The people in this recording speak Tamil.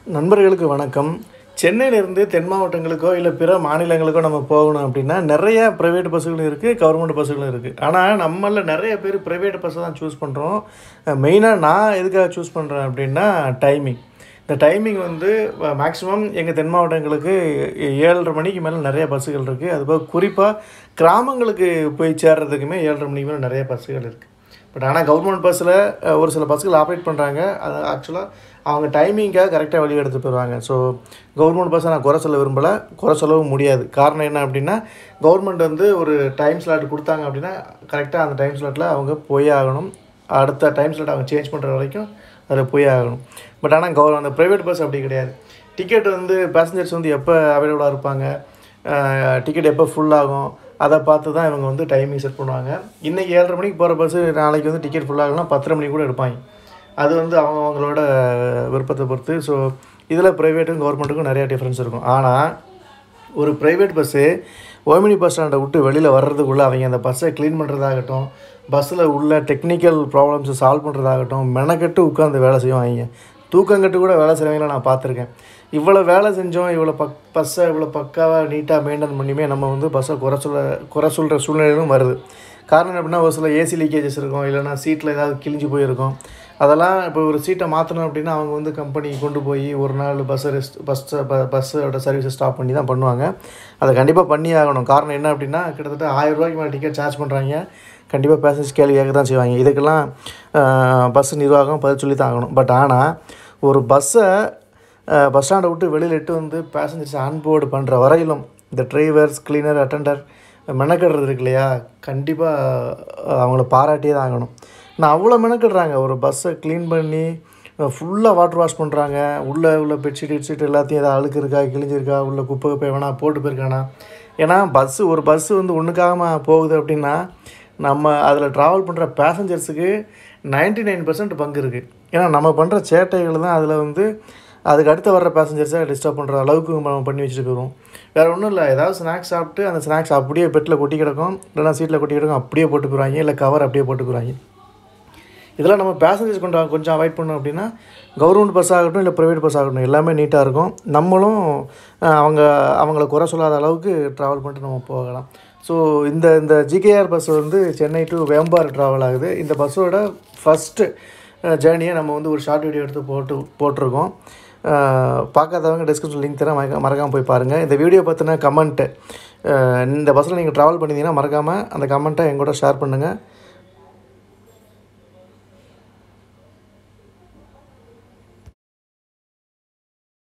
நண்பர்களுக்கு வணக்கம் சென்னையிலேருந்து தென் மாவட்டங்களுக்கோ இல்லை பிற மாநிலங்களுக்கோ நம்ம போகணும் அப்படின்னா நிறைய ப்ரைவேட் பஸ்ஸுகளும் இருக்குது கவர்மெண்ட் பஸ்ஸுகளும் இருக்குது ஆனால் நம்மளில் நிறைய பேர் ப்ரைவேட் பஸ்ஸை தான் சூஸ் பண்ணுறோம் மெயினாக நான் எதுக்காக சூஸ் பண்ணுறேன் அப்படின்னா டைமிங் இந்த டைமிங் வந்து மேக்ஸிமம் எங்கள் தென் மாவட்டங்களுக்கு ஏழரை மணிக்கு மேலே நிறைய பஸ்ஸுகள் இருக்குது அதுபோக குறிப்பாக கிராமங்களுக்கு போய் சேர்றதுக்குமே ஏழரை மணிக்கு மேலே நிறைய பஸ்ஸுகள் இருக்குது பட் ஆனால் கவர்மெண்ட் பஸ்ஸில் ஒரு சில பஸ்ஸுகள் ஆப்ரேட் பண்ணுறாங்க அது ஆக்சுவலாக அவங்க டைமிங்காக கரெக்டாக வழி எடுத்து போயிடுவாங்க ஸோ கவர்மெண்ட் பஸ்ஸை நான் குறை சொல்ல விரும்பலை குறை சொல்லவும் முடியாது காரணம் என்ன அப்படின்னா கவர்மெண்ட் வந்து ஒரு டைம் ஸ்லாட் கொடுத்தாங்க அப்படின்னா கரெக்டாக அந்த டைம் ஸ்லாட்டில் அவங்க போய் ஆகணும் அடுத்த டைம் ஸ்லாட் அவங்க சேஞ்ச் பண்ணுற வரைக்கும் அதில் போய் ஆகணும் பட் ஆனால் கவர் அந்த ப்ரைவேட் பஸ் அப்படி கிடையாது டிக்கெட் வந்து பேசஞ்சர்ஸ் வந்து எப்போ அவைலபிளாக இருப்பாங்க டிக்கெட் எப்போ ஃபுல் ஆகும் அதை பார்த்து தான் இவங்க வந்து டைமிங் செட் பண்ணுவாங்க இன்றைக்கி ஏழரை மணிக்கு போகிற பஸ்ஸு நாளைக்கு வந்து டிக்கெட் ஃபுல் ஆகலாம் பத்தரை மணிக்கு கூட எடுப்பாங்க அது வந்து அவங்க அவங்களோட விருப்பத்தை பொறுத்து ஸோ இதில் ப்ரைவேட்டும் கவர்மெண்ட்டுக்கும் நிறையா டிஃப்ரென்ஸ் இருக்கும் ஆனால் ஒரு ப்ரைவேட் பஸ்ஸு ஓமினி பஸ் ஸ்டாண்டை விட்டு வெளியில் வர்றதுக்குள்ளே அவங்க அந்த பஸ்ஸை க்ளீன் பண்ணுறதாகட்டும் பஸ்ஸில் உள்ள டெக்னிக்கல் ப்ராப்ளம்ஸை சால்வ் பண்ணுறதாகட்டும் மெனக்கெட்டு உட்காந்து வேலை செய்வாங்க தூக்கங்கட்டு கூட வேலை செய்வாங்கள நான் பார்த்துருக்கேன் இவ்வளோ வேலை செஞ்சோம் இவ்வளோ பக் பஸ்ஸை இவ்வளோ பக்காவாக நீட்டாக மெயின்டைன் பண்ணியுமே நம்ம வந்து பஸ்ஸை குறை சொல்ல குறை சொல்கிற சூழ்நிலையும் வருது காரணம் எப்படின்னா ஒரு சில ஏசி லீக்கேஜஸ் இருக்கும் இல்லைனா சீட்டில் ஏதாவது கிழிஞ்சு போயிருக்கும் அதெல்லாம் இப்போ ஒரு சீட்டை மாற்றணும் அப்படின்னா அவங்க வந்து கம்பெனி கொண்டு போய் ஒரு நாள் பஸ்ஸை ரெஸ்ட் பஸ்ஸை ப பஸ்ஸோட சர்வீஸை ஸ்டாப் பண்ணி தான் பண்ணுவாங்க அதை கண்டிப்பாக பண்ணி ஆகணும் காரணம் என்ன அப்படின்னா கிட்டத்தட்ட ஆயிரம் ரூபாய்க்கு மேலே டிக்கெட் சார்ஜ் பண்ணுறாங்க கண்டிப்பாக பேசஞ்சர்ஸ் கேள்வி கேட்க தான் செய்வாங்க இதுக்கெல்லாம் பஸ் நிர்வாகம் பதில் சொல்லி தான் ஆகணும் பட் ஆனால் ஒரு பஸ்ஸை பஸ் ஸ்டாண்டை விட்டு வெளியில் இட்டு வந்து பேசஞ்சர்ஸ் ஆன்போர்டு பண்ணுற வரையிலும் இந்த டிரைவர்ஸ் கிளீனர் அட்டெண்டர் மெனக்கடுறது இருக்கு இல்லையா கண்டிப்பாக அவங்கள பாராட்டியே தான் ஆகணும் நான் அவ்வளோ மெனக்கிடுறாங்க ஒரு பஸ்ஸை க்ளீன் பண்ணி ஃபுல்லாக வாட்டர் வாஷ் பண்ணுறாங்க உள்ளே உள்ள பெட்ஷீட் ஹெட்ஷீட் எல்லாத்தையும் ஏதாவது அழுக்கு இருக்கா கிழிஞ்சிருக்கா உள்ள குப்பை குப்பை வேணா போட்டு போயிருக்கானா ஏன்னா பஸ்ஸு ஒரு பஸ்ஸு வந்து ஒன்றுக்காக போகுது அப்படின்னா நம்ம அதில் ட்ராவல் பண்ணுற பேசஞ்சர்ஸுக்கு நைன்ட்டி நைன் பர்சன்ட் பங்கு இருக்குது ஏன்னா நம்ம பண்ணுற சேட்டைகள் தான் அதில் வந்து அதுக்கு அடுத்து வர்ற பேசஞ்சர்ஸை டிஸ்டர்ப் பண்ணுற அளவுக்கு நம்ம பண்ணி வச்சுட்டு போயிடுவோம் வேறு ஒன்றும் இல்லை ஏதாவது ஸ்நாக்ஸ் சாப்பிட்டு அந்த ஸ்நாக்ஸ் அப்படியே பெட்டில் கொட்டி கிடக்கும் இல்லைனா சீட்டில் கொட்டி கிடக்கும் அப்படியே போட்டு போயிடுவாங்க இல்லை கவர் அப்படியே போட்டு போயிடுவாங்க இதெல்லாம் நம்ம பேசஞ்சர்ஸ் கொஞ்சம் கொஞ்சம் அவாய்ட் பண்ணோம் அப்படின்னா கவர்மெண்ட் பஸ் ஆகட்டும் இல்லை ப்ரைவேட் பஸ் ஆகட்டும் எல்லாமே நீட்டாக இருக்கும் நம்மளும் அவங்க அவங்கள குறை சொல்லாத அளவுக்கு ட்ராவல் பண்ணிட்டு நம்ம போகலாம் ஸோ இந்த இந்த ஜிகேஆர் பஸ் வந்து சென்னை டு வேம்பார் ட்ராவல் ஆகுது இந்த பஸ்ஸோட ஃபஸ்ட்டு ஜேர்னியை நம்ம வந்து ஒரு ஷார்ட் வீடியோ எடுத்து போட்டு போட்டிருக்கோம் பார்க்காதவங்க டிஸ்கிரிப்ஷன் லிங்க் தரேன் மறக்க மறக்காமல் போய் பாருங்கள் இந்த வீடியோ பார்த்தினா கமெண்ட்டு இந்த பஸ்ஸில் நீங்கள் ட்ராவல் பண்ணியிருந்தீங்கன்னா மறக்காமல் அந்த கமெண்ட்டை எங்கூட ஷேர் பண்ணுங்கள்